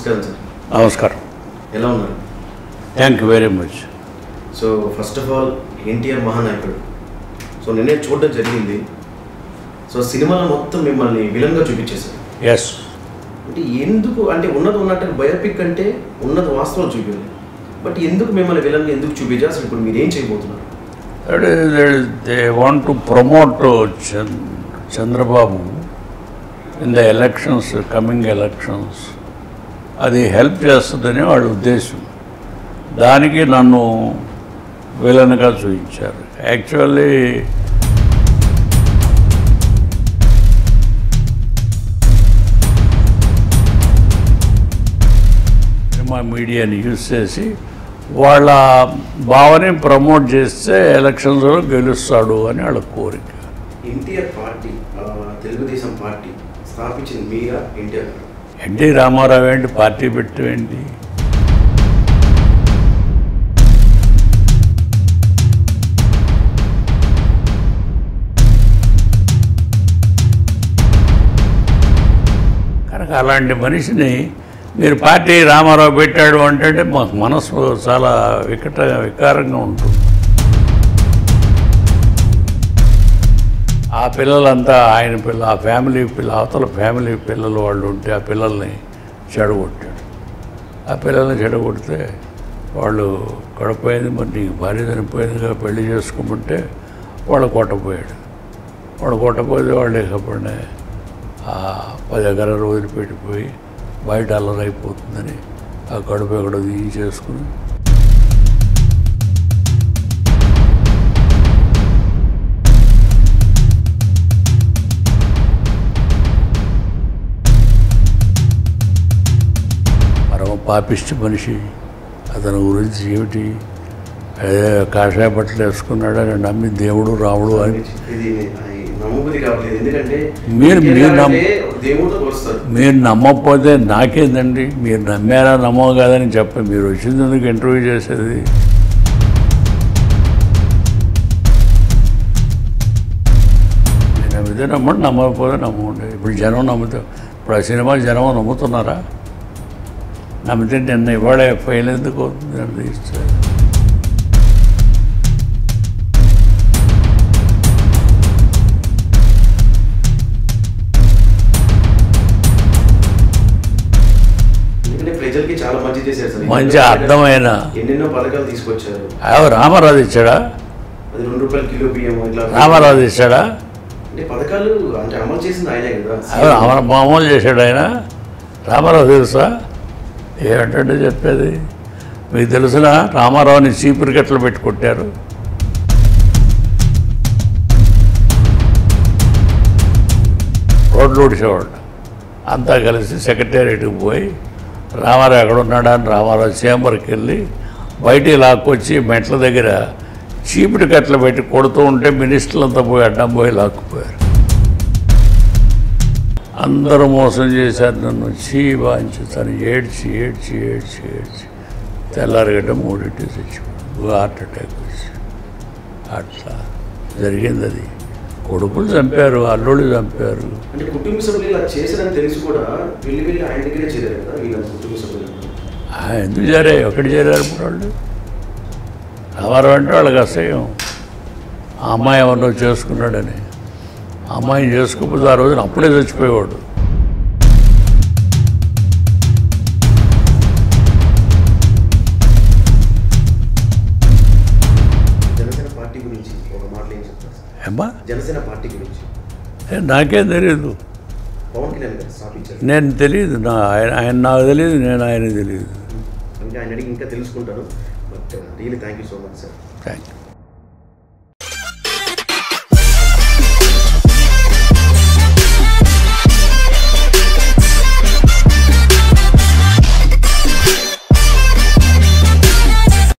నమస్కారం సార్ నమస్కారం ఎలా ఉన్నారు thank you very much so first of all NTR Mahanayakudu so నేనే చూడడం జరిగింది సో సినిమాలో మొత్తం మిమ్మల్ని విలన్గా చూపించేశారు ఎస్ అంటే ఎందుకు అంటే ఉన్నది ఉన్నట్టు బయోపిక్ అంటే ఉన్నది వాస్తవం చూపించాలి బట్ ఎందుకు మిమ్మల్ని విలన్గా ఎందుకు చూపించాలి అసలు ఇప్పుడు మీరు ఏం చేయబోతున్నారు they want to promote Chandrababu in the elections coming elections అది హెల్ప్ చేస్తుందని వాళ్ళ ఉద్దేశం దానికి నన్ను విలన్గా చూపించారు యాక్చువల్లీ సినిమా మీడియాని యూజ్ చేసి వాళ్ళ భావని ప్రమోట్ చేస్తే ఎలక్షన్స్లో గెలుస్తాడు అని వాళ్ళ కోరిక ఎన్టీఆర్ పార్టీ ఆ, తెలుగుదేశం పార్టీ స్థాపించింది మీరా ఎన్టీఆర్ గారు ఎన్టీ రామారావు ఏంటి పార్టీ పెట్టేంటి కనుక అలాంటి మనిషిని మీరు పార్టీ రామారావు పెట్టాడు అంటే మాకు మనసు చాలా వికట వికారంగా ఉంటుంది ఆ పిల్లలంతా ఆయన పిల్ల ఆ ఫ్యామిలీ పిల్ల అవతల ఫ్యామిలీ పిల్లలు వాళ్ళు ఉంటే ఆ పిల్లల్ని చెడగొట్టాడు ఆ పిల్లల్ని చెడగొడితే వాళ్ళు గడపోయింది మరి నీకు భార్య చనిపోయిందిగా పెళ్లి చేసుకోమంటే వాళ్ళు కొట్టపోయాడు వాడు కొట్టపోతే వాళ్ళు ఇకపడినే ఆ పది ఎకరాలు వదిలిపెట్టిపోయి బయట అల్లరైపోతుందని ఆ కడుపు ఎక్కడో దిగి చేసుకుని పరమ పాపిష్టి మనిషి అతని గురించి ఏమిటి అదే కాషాయ బట్టలు వేసుకున్నాడని నమ్మి దేవుడు రాముడు అని ఇది నమ్మబుద్ధి కావట్లేదు ఎందుకంటే మీరు- ఎన్టీఆర్ మీరు గారు నమ్మ- అంటే దేవుడితో కొలుస్తారు మీరు నమ్మకపోతే నాకేందండి మీరు నమ్మారా నమ్మో కాదని చెప్ప మీరు వచ్చింది ఎందుకు ఇంటర్వ్యూ చేసేది నేను నమ్మితే నమ్మండి నమ్మకపోతే నమ్మండి ఇప్పుడు జనం నమ్ముతా ఇప్పుడు ఆ సినిమా జనం నమ్ముతున్నారా నమ్మితే నిన్న ఇవాళ ఫైల్ ఎందుకు అవుతుంది అని తీస్తే ఎందుకంటే ప్రజలకి చాలా మంచి చేశారు సార్ మంచి అర్థమైన ఎన్నెన్నో పథకాలు తీసుకొచ్చారు ఆ రామారావు ఇచ్చాడా అది రెండు రూపాయల కిలో బియ్యం ఇట్లా రామారావు ఇచ్చాడా అంటే పథకాలు అంటే అమలు చేసింది ఆయనే కదా అదే అమర మామూలు చేశాడు ఆయన రామారావు తెలుసా ఏమిటంటే చెప్పేది మీకు తెలిసిన రామారావుని చీపురు కట్టలు పెట్టి కొట్టారు రోడ్లు ఊడిసేవాళ్ళు అంతా కలిసి సెక్రటేరియట్కి పోయి రామారావు ఎక్కడ ఉన్నాడా అని రామారావు చేంబర్కి వెళ్ళి బయటికి లాక్కొచ్చి మెట్ల దగ్గర చీపురు కట్టలు పెట్టి కొడుతూ ఉంటే మినిస్టర్లంతా పోయి అడ్డం పోయి లాక్కుపోయారు అందరూ మోసం చేశారు నన్ను చీ వాంచి తను ఏడ్చి ఏడ్చి ఏడ్చి ఏడ్చి తెల్లారగడ్డ మూడింటి చచ్చిపోయాడు హార్ట్ అటాక్ వచ్చి అట్లా జరిగింది అది కొడుకులు చంపారు అల్లుళ్ళు చంపారు అంటే కుటుంబ సభ్యులు ఇలా చేశారని తెలిసి కూడా వెళ్ళి వెళ్ళి ఆయన దగ్గరే చేరారు కదా వీళ్ళ కుటుంబ సభ్యులు ఆ, ఎందుకు చేరారు ఎక్కడ చేరారు ఇప్పుడు వాళ్ళు రామారావు అంటే వాళ్ళకి అసహ్యం ఆ అమ్మాయి ఎవరినో చేసుకున్నాడని ఆ అమ్మాయిని చేసుకోకపోతే ఆ రోజున అప్పుడే చచ్చిపోయేవాడు జనసేన పార్టీ గురించి ఒక మాటలు ఏం చెప్తారు సార్? ఏమ్మా జనసేన పార్టీ గురించి ఏ, నాకేం తెలియదు పవన్ కళ్యాణ్ గారు స్థాపించారు నేను తెలియదు నా ఆయన ఆయన నాకు తెలియదు నేను ఆయన తెలియదు అంటే ఆయన అడిగి ఇంకా తెలుసుకుంటాను but really thank you so much sir thank you